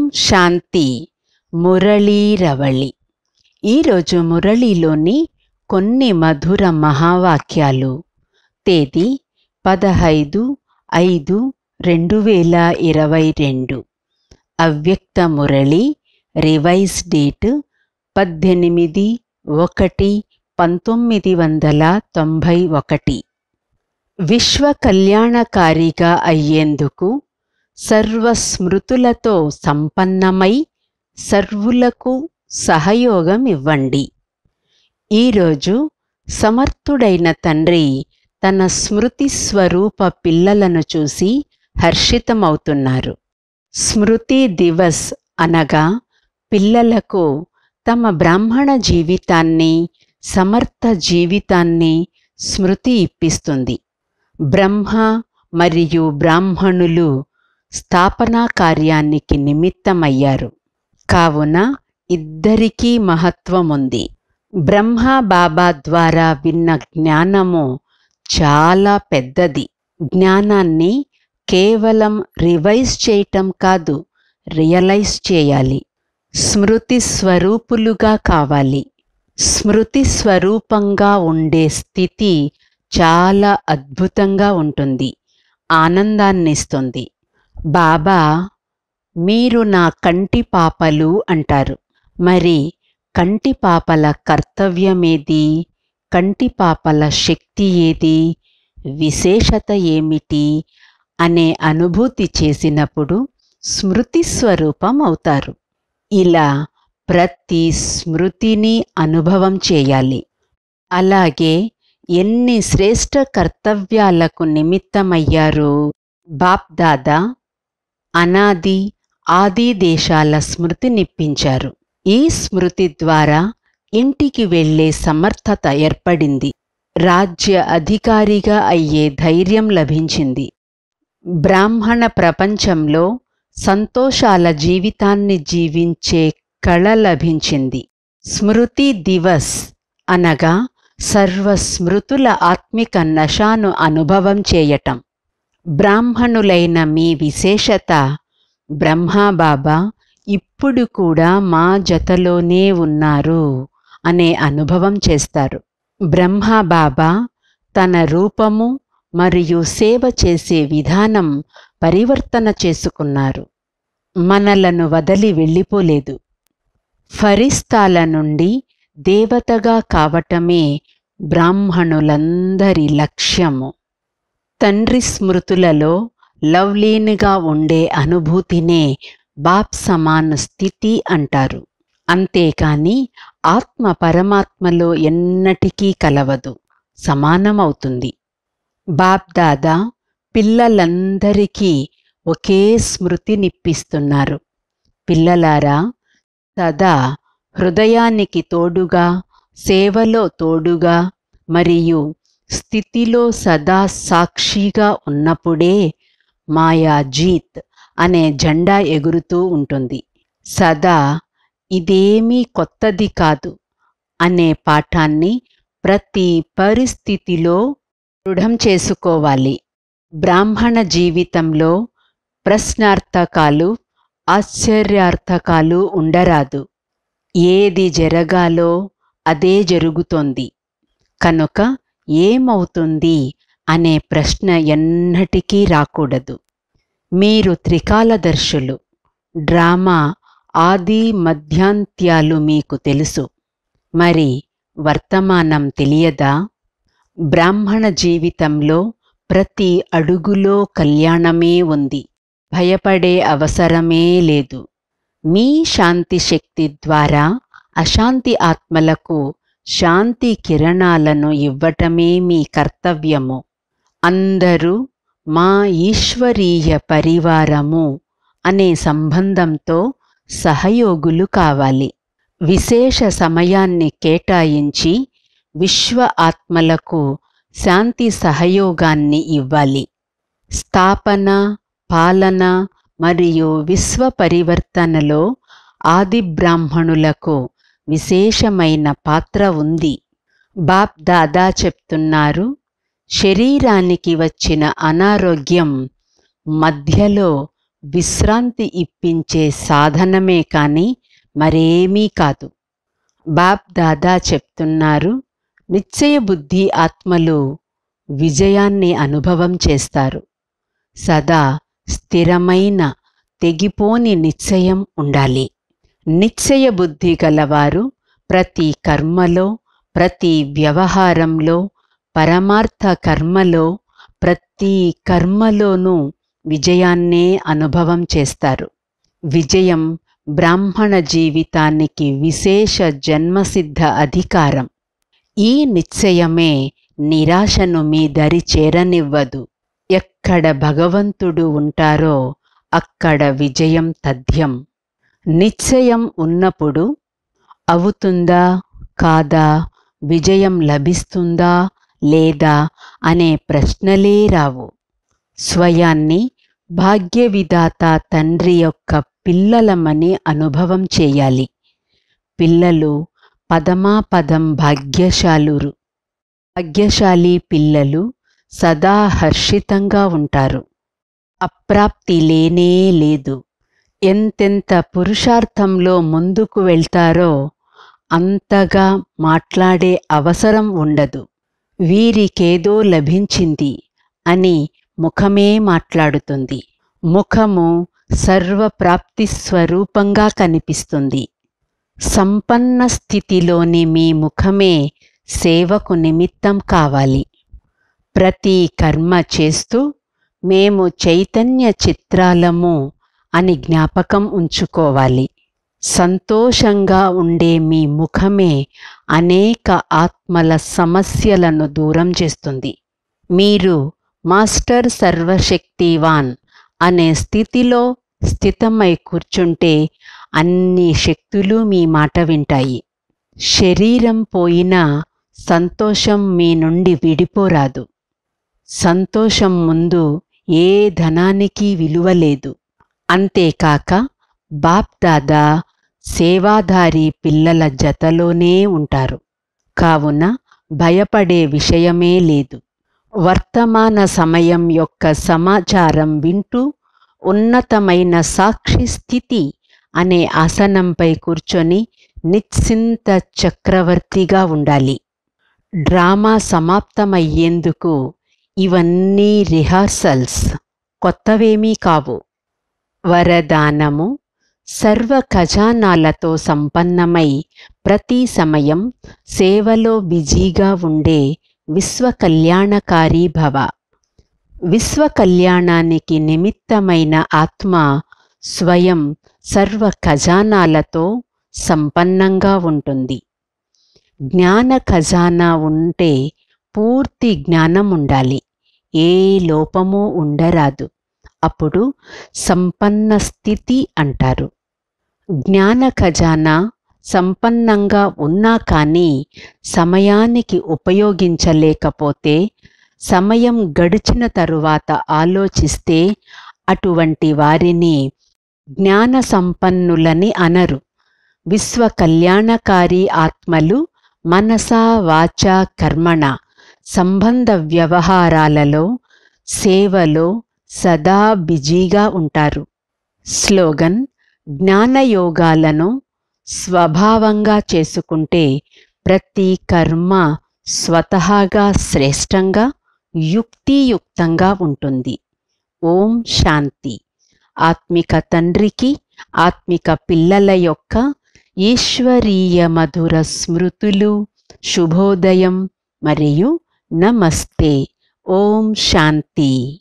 శాంతి మురళీరవళి ఈరోజు మురళిలోని కొన్ని మధుర మహావాక్యాలు తేదీ పదహైదు ఐదు రెండు వేల ఇరవై రెండు అవ్యక్త మురళి రివైజ్ డేట్ పద్దెనిమిది ఒకటి పంతొమ్మిది వందల తొంభై ఒకటి విశ్వ కళ్యాణకారిగా అయ్యేందుకు సర్వస్మృతులతో సంపన్నమై సర్వులకు సహయోగం ఇవ్వండి ఈరోజు సమర్థుడైన తండ్రి తన స్మృతి స్వరూప పిల్లలను చూసి హర్షితమవుతున్నారు స్మృతి దివస్ అనగా పిల్లలకు తమ బ్రాహ్మణ జీవితాన్ని సమర్థ జీవితాన్ని స్మృతి ఇప్పిస్తుంది బ్రహ్మ మరియు బ్రాహ్మణులు స్థాపనా కార్యానికి నిమిత్తమయ్యారు కావున ఇద్దరికీ మహత్వముంది బ్రహ్మ బాబా ద్వారా విన్న జ్ఞానము చాలా పెద్దది జ్ఞానాన్ని కేవలం రివైజ్ చేయటం కాదు రియలైజ్ చేయాలి స్మృతి స్వరూపులుగా కావాలి స్మృతి స్వరూపంగా ఉండే స్థితి చాలా అద్భుతంగా ఉంటుంది ఆనందాన్నిస్తుంది బాబా మీరు నా కంటి పాపలు అంటారు మరి కంటి పాపల కర్తవ్యమేది కంటి పాపల శక్తి ఏది విశేషత ఏమిటి అనే అనుభూతి చేసినప్పుడు స్మృతి స్వరూపం అవుతారు ఇలా ప్రతి స్మృతిని అనుభవం చేయాలి అలాగే ఎన్ని శ్రేష్ట కర్తవ్యాలకు నిమిత్తమయ్యారు బాప్దాదా అనాది ఆది దేశాల స్మృతినిప్పించారు ఈ స్మృతి ద్వారా ఇంటికి వెళ్లే సమర్థత ఏర్పడింది రాజ్య అధికారిగా అయ్యే ధైర్యం లభించింది బ్రాహ్మణ ప్రపంచంలో సంతోషాల జీవితాన్ని జీవించే కళ లభించింది స్మృతి దివస్ అనగా సర్వస్మృతుల ఆత్మిక నశాను అనుభవం చేయటం బ్రాహ్మణులైన మీ విశేషత బ్రహ్మాబాబా ఇప్పుడు కూడా మా జతలోనే ఉన్నారు అనే అనుభవం చేస్తారు బ్రహ్మాబాబా తన రూపము మరియు సేవ చేసే విధానం పరివర్తన చేసుకున్నారు మనలను వదలి వెళ్ళిపోలేదు ఫరిస్తాల నుండి దేవతగా కావటమే బ్రాహ్మణులందరి లక్ష్యము తండ్రి స్మృతులలో లవ్లీన్గా ఉండే అనుభూతినే బాప్ సమాన స్థితి అంటారు అంతేకాని ఆత్మ పరమాత్మలో ఎన్నటికీ కలవదు సమానమవుతుంది బాప్ దాదా పిల్లలందరికీ ఒకే స్మృతినిప్పిస్తున్నారు పిల్లలారా సదా హృదయానికి తోడుగా సేవలో తోడుగా మరియు స్థితిలో సదా సాక్షిగా ఉన్నప్పుడే మాయా జీత్ అనే జెండా ఎగురుతూ ఉంటుంది సదా ఇదేమీ కొత్తది కాదు అనే పాఠాన్ని ప్రతి పరిస్థితిలో దృఢం చేసుకోవాలి బ్రాహ్మణ జీవితంలో ప్రశ్నార్థకాలు ఆశ్చర్యార్థకాలు ఉండరాదు ఏది జరగాలో అదే జరుగుతోంది కనుక ఏమవుతుంది అనే ప్రశ్న ఎన్నటికీ రాకూడదు మీరు త్రికాలదర్శులు డ్రామా ఆది మధ్యాంత్యాలు మీకు తెలుసు మరి వర్తమానం తెలియదా బ్రాహ్మణ జీవితంలో ప్రతి అడుగులో కళ్యాణమే ఉంది భయపడే అవసరమే లేదు మీ శాంతి శక్తి ద్వారా అశాంతి ఆత్మలకు శాంతి కిరణాలను ఇవ్వటమే మీ కర్తవ్యము అందరూ మా ఈశ్వరీయ పరివారము అనే సంబంధంతో సహయోగులు కావాలి విశేష సమయాన్ని కేటాయించి విశ్వ ఆత్మలకు శాంతి సహయోగాన్ని ఇవ్వాలి స్థాపన పాలన మరియు విశ్వ పరివర్తనలో ఆది బ్రాహ్మణులకు విశేషమైన పాత్ర ఉంది బాప్ దాదా చెప్తున్నారు శరీరానికి వచ్చిన అనారోగ్యం మధ్యలో విశ్రాంతి ఇప్పించే సాధనమే కాని మరేమీ కాదు బాప్ దాదా చెప్తున్నారు నిశ్చయ బుద్ధి ఆత్మలు విజయాన్ని అనుభవం చేస్తారు సదా స్థిరమైన తెగిపోని నిశ్చయం ఉండాలి నిశ్చయ బుద్ధి గలవారు ప్రతి కర్మలో ప్రతి వ్యవహారంలో పరమార్థ కర్మలో ప్రతి కర్మలోనూ విజయాన్నే అనుభవం చేస్తారు విజయం బ్రాహ్మణ జీవితానికి విశేష జన్మసిద్ధ అధికారం ఈ నిశ్చయమే నిరాశను మీ దరి చేరనివ్వదు ఎక్కడ భగవంతుడు ఉంటారో అక్కడ విజయం తథ్యం నిశ్చయం ఉన్నప్పుడు అవుతుందా కాదా విజయం లభిస్తుందా లేదా అనే ప్రశ్నలే రావు స్వయాన్ని భాగ్యవిధాత తండ్రి యొక్క పిల్లలమని అనుభవం చేయాలి పిల్లలు పదమాపదం భాగ్యశాలురు భాగ్యశాలి పిల్లలు సదా హర్షితంగా ఉంటారు అప్రాప్తి లేనే లేదు ఎంతెంత పురుషార్థంలో ముందుకు వెళ్తారో అంతగా మాట్లాడే అవసరం ఉండదు వీరికేదో లభించింది అని ముఖమే మాట్లాడుతుంది ముఖము సర్వప్రాప్తి స్వరూపంగా కనిపిస్తుంది సంపన్న స్థితిలోని మీ ముఖమే సేవకు నిమిత్తం కావాలి ప్రతి కర్మ చేస్తూ మేము చైతన్య చిత్రాలము అని జ్ఞాపకం ఉంచుకోవాలి సంతోషంగా ఉండే మీ ముఖమే అనేక ఆత్మల సమస్యలను దూరం చేస్తుంది మీరు మాస్టర్ సర్వశక్తివాన్ అనే స్థితిలో స్థితమై కూర్చుంటే అన్ని శక్తులు మీ మాట వింటాయి శరీరం పోయినా సంతోషం మీ నుండి విడిపోరాదు సంతోషం ముందు ఏ ధనానికి విలువ లేదు అంతేకాక బాప్ దాదా సేవాధారి పిల్లల జతలోనే ఉంటారు కావున భయపడే విషయమే లేదు వర్తమాన సమయం యొక్క సమాచారం వింటూ ఉన్నతమైన సాక్షి స్థితి అనే ఆసనంపై కూర్చొని నిశ్చింత చక్రవర్తిగా ఉండాలి డ్రామా సమాప్తమయ్యేందుకు ఇవన్నీ రిహార్సల్స్ కొత్తవేమీ కావు వరదానము సర్వ ఖజానాలతో సంపన్నమై ప్రతి సమయం సేవలో బిజీగా ఉండే విశ్వ కళ్యాణకారి భవ విశ్వ కళ్యాణానికి నిమిత్తమైన ఆత్మ స్వయం సర్వ ఖజానాలతో సంపన్నంగా ఉంటుంది జ్ఞాన ఖజానా ఉంటే పూర్తి జ్ఞానం ఉండాలి ఏ లోపము ఉండరాదు అప్పుడు సంపన్న స్థితి అంటారు జ్ఞాన ఖజానా సంపన్నంగా ఉన్నా కానీ సమయానికి ఉపయోగించలేకపోతే సమయం గడిచిన తరువాత ఆలోచిస్తే అటువంటి వారిని జ్ఞాన సంపన్నులని అనరు విశ్వ కళ్యాణకారి ఆత్మలు మనసా వాచ కర్మణ సంబంధ వ్యవహారాలలో సేవలో సదా బిజీగా ఉంటారు స్లోగన్ జ్ఞానయోగాలను స్వభావంగా చేసుకుంటే ప్రతి కర్మ స్వతహాగా శ్రేష్టంగా యుక్తియుక్తంగా ఉంటుంది ఓం శాంతి ఆత్మిక తండ్రికి ఆత్మిక పిల్లల యొక్క ఈశ్వరీయ మధుర స్మృతులు శుభోదయం మరియు నమస్తే ఓం శాంతి